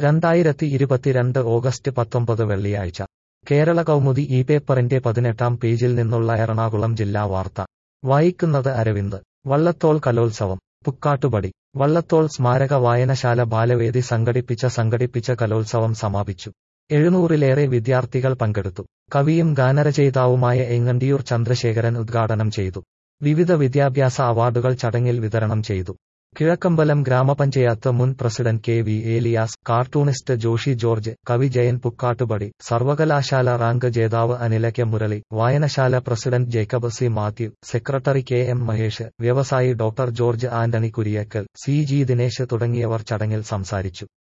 രണ്ടായിരത്തി ഇരുപത്തിരണ്ട് ഓഗസ്റ്റ് പത്തൊമ്പത് വെള്ളിയാഴ്ച കേരള കൗമുദി ഈ പേപ്പറിന്റെ പതിനെട്ടാം പേജിൽ നിന്നുള്ള എറണാകുളം ജില്ലാ വാർത്ത വായിക്കുന്നത് അരവിന്ദ് വള്ളത്തോൾ കലോത്സവം പുക്കാട്ടുപടി വള്ളത്തോൾ സ്മാരക വായനശാല ബാലവേദി സംഘടിപ്പിച്ച സംഘടിപ്പിച്ച കലോത്സവം സമാപിച്ചു എഴുന്നൂറിലേറെ വിദ്യാർത്ഥികൾ പങ്കെടുത്തു കവിയും ഗാനരചയിതാവുമായ എങ്ങണ്ടിയൂർ ചന്ദ്രശേഖരൻ ഉദ്ഘാടനം ചെയ്തു വിവിധ വിദ്യാഭ്യാസ അവാർഡുകൾ ചടങ്ങിൽ വിതരണം ചെയ്തു കിഴക്കമ്പലം ഗ്രാമപഞ്ചായത്ത് മുൻ president K V Elias cartoonist Joshy George കവി ജയൻ പുക്കാട്ടുപടി സർവകലാശാല റാങ്ക് ജേതാവ് അനില കെ മുരളി വായനശാല president Jacob C Mathew secretary K M Mahesh വ്യവസായി doctor George Antony Kuriakkal C G Dinesh തുടങ്ങിയവർ ചടങ്ങിൽ സംസാരിച്ചു